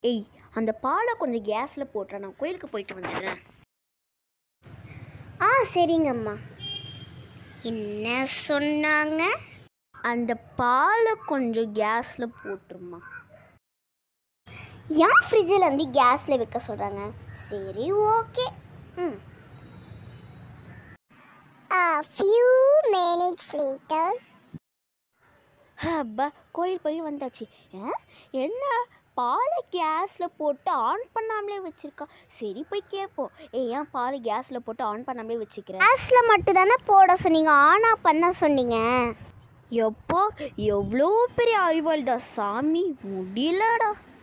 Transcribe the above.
ஏய் அந்த பாலை கொஞ்சம் கேஸில் போட்டுறேன் நான் கோயிலுக்கு போயிட்டு வந்துடுறேன் ஆ சரிங்கம்மா என்ன சொன்னாங்க அந்த பாலை கொஞ்சம் கேஸில் போட்டுருமா ஏன் ஃப்ரிட்ஜில் வந்து கேஸில் வைக்க சொல்கிறாங்க சரி ஓகே ம் ஃபியூ மினிட்ஸ் லேட்டர் அப்பா கோயில் போய் வந்தாச்சு ஆ, என்ன பாலை கேஸில் போட்டு ஆன் பண்ணாமலே வச்சிருக்கா சரி போய் கேட்போம் ஏய் ஏன் பாலை கேஸில் போட்டு ஆன் பண்ணாமலே வச்சுக்கிறேன் கேஸில் மட்டும் தானே போட சொன்னீங்க ஆனா பண்ண சொன்னீங்க எப்பா எவ்வளோ பெரிய அறிவாளிடா சாமி முடியலடா